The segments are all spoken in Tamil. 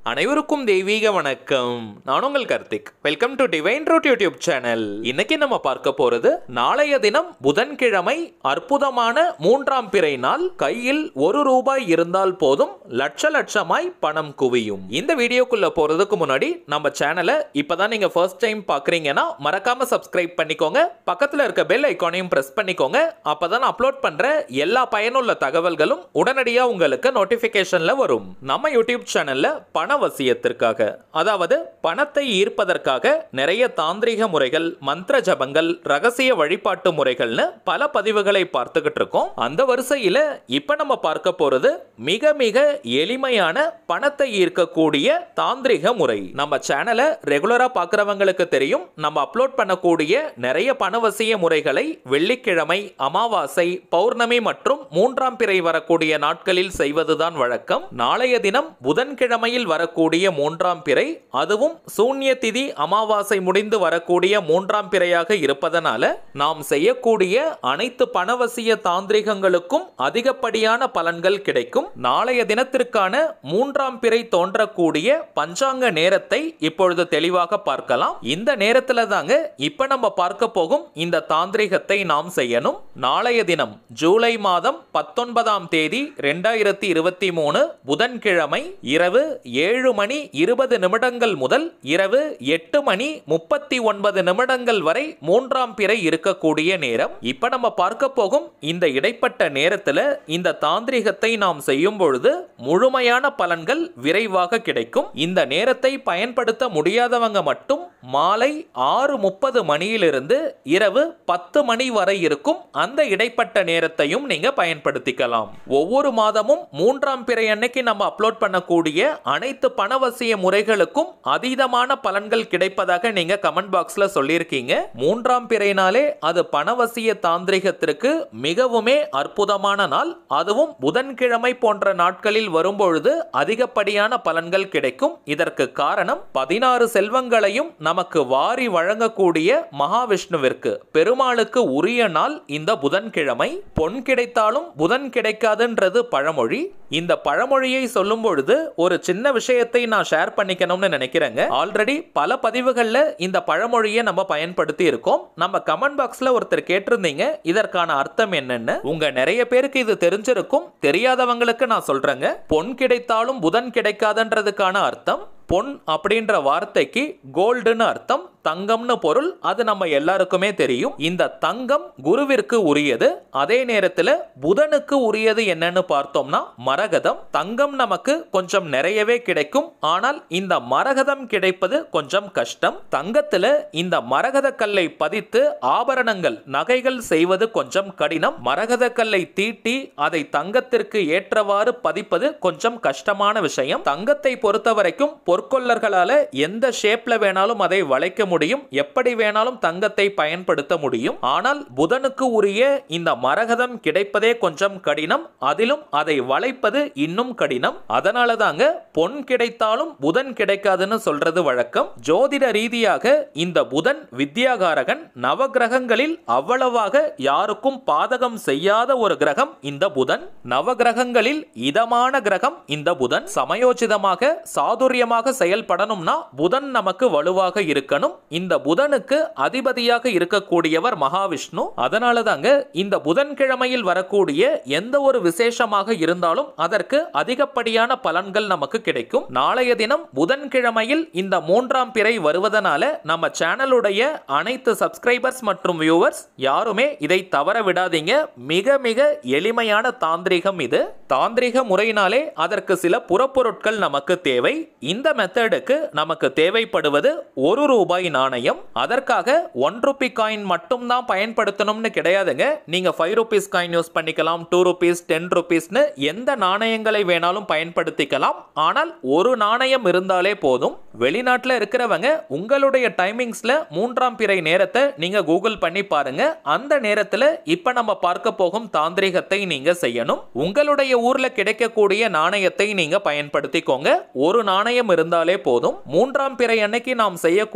அனைவருக்கும் தெய்வீக வணக்கம் நான் உங்கள் Karthik welcome to divine root YouTube channel இன்னைக்கு நம்ம பார்க்க போறது நாளைய தினம் புதன்கிழமை அற்புதமான மூன்றாம் பிறை நாள் கையில் ஒரு ரூபாய் இருந்தால் போதும் லட்ச லட்சமாய் பணம் குவியும் இந்த வீடியோக்குள்ள போறதுக்கு முன்னாடி நம்ம சேனலை இப்பதான் நீங்க ஃபர்ஸ்ட் டைம் பாக்குறீங்கன்னா மறக்காம சப்ஸ்கிரைப் பண்ணிக்கோங்க பக்கத்துல இருக்க பெல் ஐக்கானையும் பிரஸ் பண்ணிக்கோங்க அப்பதான் அப்லோட் பண்ற எல்லா பயனுள்ள தகவல்களும் உடனடியா உங்களுக்கு நோட்டிபிகேஷன்ல வரும் நம்ம யூடியூப் சேனல்ல பணவசியத்திற்காக அதாவது பணத்தை ஈர்ப்பதற்காக நிறைய தாந்திரிக முறைகள் மந்திர ஜபங்கள் ரகசிய வழிபாட்டு முறைகள்னு பல பதிவுகளை பார்த்துக்கிட்டு இருக்கோம் அந்த வரிசையில இப்ப நம்ம பார்க்க போறது மிக மிக எளிமையான பணத்தை ஈர்க்கக்கூடிய தாந்திரிக முறை நம்ம சேனலை ரெகுலரா பார்க்கறவங்களுக்கு தெரியும் நம்ம அப்லோட் பண்ணக்கூடிய நிறைய பணவசிய முறைகளை வெள்ளிக்கிழமை அமாவாசை பௌர்ணமி மற்றும் மூன்றாம் பிறை வரக்கூடிய நாட்களில் செய்வதுதான் வழக்கம் நாளைய தினம் புதன்கிழமையில் வரக்கூடிய மூன்றாம் பிறை அதுவும் சூன்ய திதி அமாவாசை முடிந்து வரக்கூடிய மூன்றாம் பிறையாக இருப்பதனால நாம் செய்யக்கூடிய அனைத்து பணவசிய தாந்திரிகங்களுக்கும் அதிகப்படியான பலன்கள் கிடைக்கும் நாளைய தினத்திற்கான மூன்றாம் பிறை தோன்றக்கூடிய பஞ்சாங்க நேரத்தை இப்பொழுது தெளிவாக பார்க்கலாம் இந்த நேரத்துல தாங்க இப்ப நம்ம பார்க்க போகும் இந்த தாந்திரிகத்தை நாம் செய்யணும் நாளைய தினம் ஜூலை மாதம் பத்தொன்பதாம் தேதி ரெண்டாயிரத்தி இருபத்தி மூணு புதன்கிழமை இரவு ஏழு மணி இருபது நிமிடங்கள் முதல் இரவு எட்டு மணி முப்பத்தி ஒன்பது நிமிடங்கள் வரை மூன்றாம் பிறை இருக்கக்கூடிய நேரம் இப்ப நம்ம பார்க்க போகும் இந்த இடைப்பட்ட நேரத்துல இந்த தாந்திரிகத்தை நாம் செய்யும் பொழுது முழுமையான பலன்கள் விரைவாக கிடைக்கும் இந்த நேரத்தை பயன்படுத்த முடியாதவங்க மட்டும் மாலை ஆறு முப்பது மணியிலிருந்து இரவு பத்து மணி வரை இருக்கும் அந்த இடைப்பட்ட நேரத்தையும் நீங்க பயன்படுத்திக்கலாம் ஒவ்வொரு மாதமும் மூன்றாம் பிறை அன்னைக்கு நம்ம அப்லோட் பண்ணக்கூடிய அனைத்து பணவசிய முறைகளுக்கும் அதீதமான பலன்கள் கிடைப்பதாக நீங்க கமெண்ட் பாக்ஸ்ல சொல்லியிருக்கீங்க மூன்றாம் பிறைனாலே அது பணவசிய தாந்திரிகத்திற்கு மிகவுமே அற்புதமான நாள் அதுவும் புதன்கிழமை போன்ற நாட்களில் வரும்பொழுது அதிகப்படியான பலன்கள் கிடைக்கும் இதற்கு காரணம் பதினாறு செல்வங்களையும் நமக்கு வாரி வழங்கக்கூடிய மகாவிஷ்ணுவிற்கு பெருமாளுக்கு உரிய நாள் இந்த புதன்கிழமை பொன் கிடைத்தாலும் புதன் கிடைக்காதுன்றது பழமொழி இந்த பழமொழியை சொல்லும் பொழுது ஒரு சின்ன விஷயத்தை நான் ஷேர் பண்ணிக்கணும்னு நினைக்கிறேங்க ஆல்ரெடி பல பதிவுகள்ல இந்த பழமொழியை நம்ம பயன்படுத்தி இருக்கோம் நம்ம கமெண்ட் பாக்ஸ்ல ஒருத்தர் கேட்டிருந்தீங்க இதற்கான அர்த்தம் என்னன்னு உங்க நிறைய பேருக்கு இது தெரிஞ்சிருக்கும் தெரியாதவங்களுக்கு நான் சொல்றேங்க பொன் கிடைத்தாலும் புதன் கிடைக்காதுன்றதுக்கான அர்த்தம் பொன் அப்படின்ற வார்த்தைக்கு கோல்டுன்னு அர்த்தம் தங்கம்னு பொருள் அது நம்ம எல்லாருக்குமே தெரியும் இந்த தங்கம் குருவிற்கு உரியது அதே நேரத்தில் புதனுக்கு உரியது என்னன்னு பார்த்தோம்னா மரகதம் தங்கம் நமக்கு கொஞ்சம் நிறையவே கிடைக்கும் ஆனால் இந்த மரகதம் கிடைப்பது கொஞ்சம் கஷ்டம் தங்கத்துல இந்த மரகத கல்லை பதித்து ஆபரணங்கள் நகைகள் செய்வது கொஞ்சம் கடினம் மரகத கல்லை தீட்டி அதை தங்கத்திற்கு ஏற்றவாறு பதிப்பது கொஞ்சம் கஷ்டமான விஷயம் தங்கத்தை பொறுத்த வரைக்கும் பொற்கொள்ளர்களால எந்த ஷேப்ல வேணாலும் அதை வளைக்க முடியும் எப்படி வேணாலும் தங்கத்தை பயன்படுத்த முடியும் ஆனால் புதனுக்கு உரிய இந்த மரகதம் கிடைப்பதே கொஞ்சம் கடினம் அதிலும் அதை வளைப்பது இன்னும் கடினம் அதனால தாங்க பொன் கிடைத்தாலும் புதன் கிடைக்காதுன்னு சொல்றது வழக்கம் ஜோதிட ரீதியாக இந்த புதன் வித்யாகாரகன் நவகிரகங்களில் அவ்வளவாக யாருக்கும் பாதகம் செய்யாத ஒரு கிரகம் இந்த புதன் நவகிரகங்களில் இதமான கிரகம் இந்த புதன் சமயோசிதமாக சாதுரியமாக செயல்படணும்னா புதன் நமக்கு வலுவாக இருக்கணும் இந்த புதனுக்கு அதிபதியாக இருக்கக்கூடியவர் மகாவிஷ்ணு அதனால தாங்க இந்த புதன்கிழமையில் வரக்கூடிய எந்த ஒரு விசேஷமாக இருந்தாலும் அதற்கு அதிகப்படியான பலன்கள் நமக்கு கிடைக்கும் நாளைய தினம் புதன்கிழமையில் இந்த மூன்றாம் பிறை வருவதனால நம்ம சேனலுடைய அனைத்து சப்ஸ்கிரைபர்ஸ் மற்றும் வியூவர்ஸ் யாருமே இதை தவற விடாதீங்க மிக மிக எளிமையான தாந்திரிகம் இது தாந்திரிக முறையினாலே அதற்கு சில புறப்பொருட்கள் நமக்கு தேவை இந்த மெத்தடுக்கு நமக்கு தேவைப்படுவது ஒரு ரூபாய் நாணயம் அதற்காக ஒன் ருபி காயின் மட்டும் தான் பயன்படுத்தணும்னு கிடையாதுங்க நீங்க ஃபைவ் ருபீஸ் காயின் யூஸ் பண்ணிக்கலாம் டூ ருபீஸ் டென் ருபீஸ்னு எந்த நாணயங்களை வேணாலும் பயன்படுத்திக்கலாம் ஆனால் ஒரு நாணயம் இருந்தாலே போதும் வெளிநாட்டில் இருக்கிறவங்க உங்களுடைய டைமிங்ஸ்ல மூன்றாம் பிறை நேரத்தை நீங்க கூகுள் பண்ணி பாருங்க அந்த நேரத்தில் இப்ப நம்ம பார்க்க போகும் தாந்திரிகத்தை நீங்க செய்யணும் உங்களுடைய ஊர்ல கிடைக்கக்கூடிய நாணயத்தை நீங்க பயன்படுத்திக்கோங்க ஒரு நாணயம் இருந்தாலே போதும் மூன்றாம் பிறை அன்னைக்கு நாம் செய்யக்கூடிய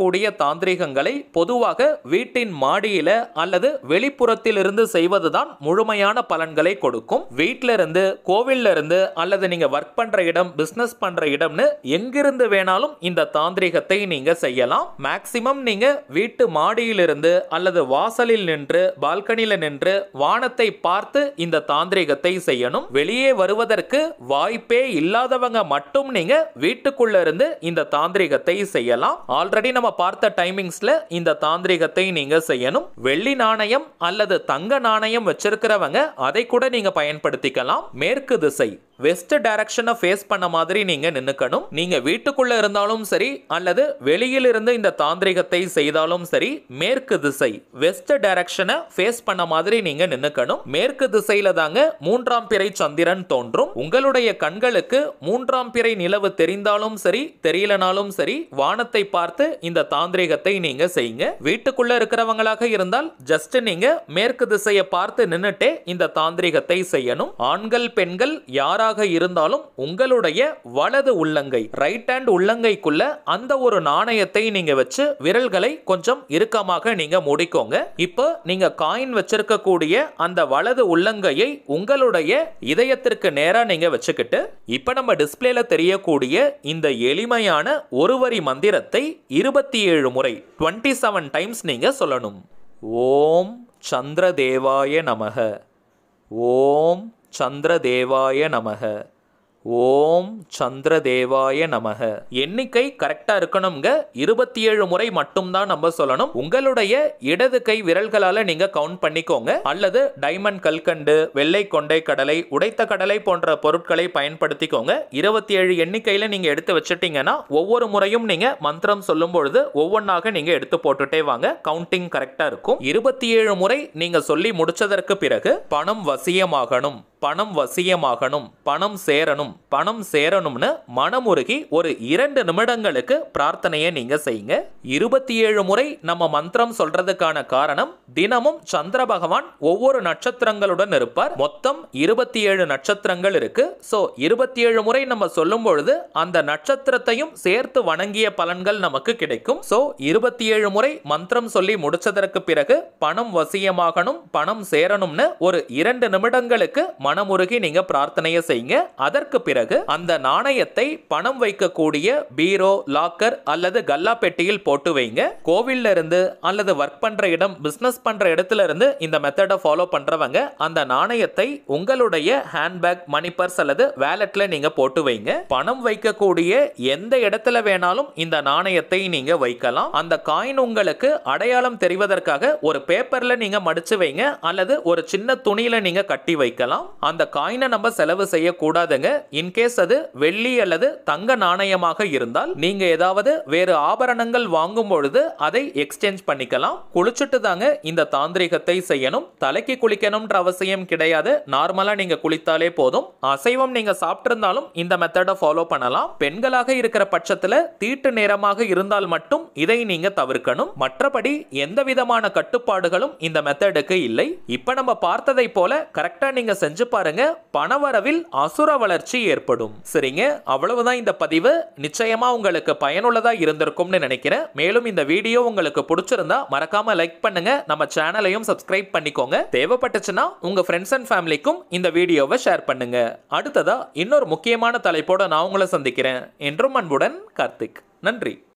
தாந்திரிகங்களை பொதுவாக வீட்டின் மாடியில அல்லது வெளிப்புறத்தில் இருந்து செய்வதுதான் முழுமையான பலன்களை கொடுக்கும் வீட்ல இருந்து கோவில்ல இருந்து அல்லது நீங்க ஒர்க் பண்ற இடம் பிசினஸ் பண்ற இடம்னு எங்கிருந்து வேணாலும் இந்த தாந்திரிகத்தை நீங்க செய்யலாம் மேக்சிமம் நீங்க வீட்டு மாடியிலிருந்து அல்லது வாசலில் நின்று பால்கனில நின்று வானத்தை பார்த்து இந்த தாந்திரிகத்தை செய்யணும் வெளியே வருவதற்கு வாய்ப்பே இல்லாதவங்க மட்டும் நீங்க வீட்டுக்குள்ள இருந்து இந்த தாந்திரிகத்தை செய்யலாம் ஆல்ரெடி நம்ம பார்த்த டைமிங்ஸ்ல இந்த தாந்திரிகத்தை நீங்க செய்யணும் வெள்ளி நாணயம் அல்லது தங்க நாணயம் வச்சிருக்கிறவங்க அதை கூட நீங்க பயன்படுத்திக்கலாம் மேற்கு திசை வெஸ்ட் டைரக்ஷனை ஃபேஸ் பண்ண மாதிரி நீங்க நின்னுக்கணும் நீங்க வீட்டுக்குள்ள இருந்தாலும் சரி அல்லது வெளியில் இருந்து இந்த தாந்திரிகத்தை செய்தாலும் சரி மேற்கு திசை வெஸ்ட் டைரக்ஷனை ஃபேஸ் பண்ண மாதிரி நீங்க நின்னுக்கணும் மேற்கு திசையில தாங்க மூன்றாம் பிறை சந்திரன் தோன்றும் உங்களுடைய கண்களுக்கு மூன்றாம் பிறை நிலவு தெரிந்தாலும் சரி தெரியலனாலும் சரி வானத்தை பார்த்து இந்த தாந்திரிகத்தை நீங்க செய்யுங்க வீட்டுக்குள்ள இருக்கிறவங்களாக இருந்தால் ஜஸ்ட் நீங்க மேற்கு திசையை பார்த்து நின்னுட்டே இந்த தாந்திரிகத்தை செய்யணும் ஆண்கள் பெண்கள் யாராக இருந்தாலும் உங்களுடைய வலது உள்ளங்கை ரைட் ஹேண்ட் உள்ளங்கைக்குள்ள அந்த ஒரு நாணயத்தை நீங்க வச்சு விரல்களை கொஞ்சம் இறுக்கமாக நீங்க மூடிக்கோங்க இப்போ நீங்க காயின் வச்சிருக்கக்கூடிய அந்த வலது உள்ளங்கையை உங்களுடைய இதயத்திற்கு நேரா நீங்க வச்சுக்கிட்டு இப்ப நம்ம டிஸ்பிளேல தெரியக்கூடிய இந்த எளிமையான ஒரு வரி மந்திரத்தை இருபத்தி ஏழு முறை டுவெண்ட்டி செவன் டைம்ஸ் நீங்க சொல்லணும் ஓம் சந்திரதேவாய நமக ஓம் சந்திரதேவாய நமக ஓம் சந்திரதேவாய நமக எண்ணிக்கை கரெக்டா இருக்கணுங்க இருபத்தி ஏழு முறை மட்டும்தான் நம்ம சொல்லணும் உங்களுடைய இடது கை விரல்களால நீங்க கவுண்ட் பண்ணிக்கோங்க அல்லது டைமண்ட் கல்கண்டு வெள்ளை கொண்டை கடலை உடைத்த கடலை போன்ற பொருட்களை பயன்படுத்திக்கோங்க இருபத்தி ஏழு எண்ணிக்கையில நீங்க எடுத்து வச்சிட்டீங்கன்னா ஒவ்வொரு முறையும் நீங்க மந்திரம் சொல்லும் பொழுது ஒவ்வொன்றாக நீங்க எடுத்து போட்டுட்டே வாங்க கவுண்டிங் கரெக்டா இருக்கும் இருபத்தி ஏழு முறை நீங்க சொல்லி முடிச்சதற்கு பிறகு பணம் வசியமாகணும் பணம் வசியமாகணும் பணம் சேரணும் பணம் சேரணும்னு மனமுருகி ஒரு இரண்டு நிமிடங்களுக்கு பிரார்த்தனையை நீங்க செய்யுங்க இருபத்தி ஏழு முறை நம்ம மந்திரம் சொல்றதுக்கான காரணம் தினமும் சந்திர பகவான் ஒவ்வொரு நட்சத்திரங்களுடன் இருப்பார் மொத்தம் இருபத்தி ஏழு நட்சத்திரங்கள் இருக்கு சோ இருபத்தி ஏழு முறை நம்ம சொல்லும் பொழுது அந்த நட்சத்திரத்தையும் சேர்த்து வணங்கிய பலன்கள் நமக்கு கிடைக்கும் சோ இருபத்தி ஏழு முறை மந்திரம் சொல்லி முடிச்சதற்கு பிறகு பணம் வசியமாகணும் பணம் சேரணும்னு ஒரு இரண்டு நிமிடங்களுக்கு மனமுருகி நீங்க பிரார்த்தனையை செய்யுங்க அதற்கு பிறகு அந்த நாணயத்தை பணம் வைக்கக்கூடிய பீரோ லாக்கர் அல்லது கல்லா பெட்டியில் போட்டு வைங்க கோவில்ல இருந்து அல்லது ஒர்க் பண்ற இடம் பிசினஸ் பண்ற இடத்துல இருந்து இந்த மெத்தடை ஃபாலோ பண்றவங்க அந்த நாணயத்தை உங்களுடைய ஹேண்ட்பேக் மணி பர்ஸ் அல்லது வேலெட்ல நீங்க போட்டு வைங்க பணம் வைக்கக்கூடிய எந்த இடத்துல வேணாலும் இந்த நாணயத்தை நீங்க வைக்கலாம் அந்த காயின் உங்களுக்கு அடையாளம் தெரிவதற்காக ஒரு பேப்பர்ல நீங்க மடிச்சு வைங்க அல்லது ஒரு சின்ன துணியில நீங்க கட்டி வைக்கலாம் அந்த காயினை நம்ம செலவு செய்யக்கூடாதுங்க இன்கேஸ் அது வெள்ளி அல்லது தங்க நாணயமாக இருந்தால் நீங்க ஏதாவது வேறு ஆபரணங்கள் வாங்கும் பொழுது அதை எக்ஸ்சேஞ்ச் பண்ணிக்கலாம் குளிச்சுட்டு தாங்க இந்த தாந்திரிகத்தை செய்யணும் தலைக்கு குளிக்கணும்ன்ற அவசியம் கிடையாது நார்மலா நீங்க குளித்தாலே போதும் அசைவம் நீங்க சாப்பிட்டிருந்தாலும் இந்த மெத்தடை ஃபாலோ பண்ணலாம் பெண்களாக இருக்கிற பட்சத்துல தீட்டு நேரமாக இருந்தால் மட்டும் இதை நீங்க தவிர்க்கணும் மற்றபடி எந்த விதமான கட்டுப்பாடுகளும் இந்த மெத்தடுக்கு இல்லை இப்ப நம்ம பார்த்ததை போல கரெக்டா நீங்க செஞ்சு பாருங்க பணவரவில் அசுர வளர்ச்சி ஏற்படும் சரிங்க அவ்வளவுதான் இந்த பதிவு நிச்சயமா உங்களுக்கு பயனுள்ளதா இருந்திருக்கும்னு நினைக்கிறேன் மேலும் இந்த வீடியோ உங்களுக்கு பிடிச்சிருந்தா மறக்காம லைக் பண்ணுங்க நம்ம சேனலையும் சப்ஸ்கிரைப் பண்ணிக்கோங்க தேவைப்பட்டுச்சுன்னா உங்க ஃப்ரெண்ட்ஸ் அண்ட் ஃபேமிலிக்கும் இந்த வீடியோவை ஷேர் பண்ணுங்க அடுத்ததா இன்னொரு முக்கியமான தலைப்போட நான் உங்களை சந்திக்கிறேன் என்றும் அன்புடன் கார்த்திக் நன்றி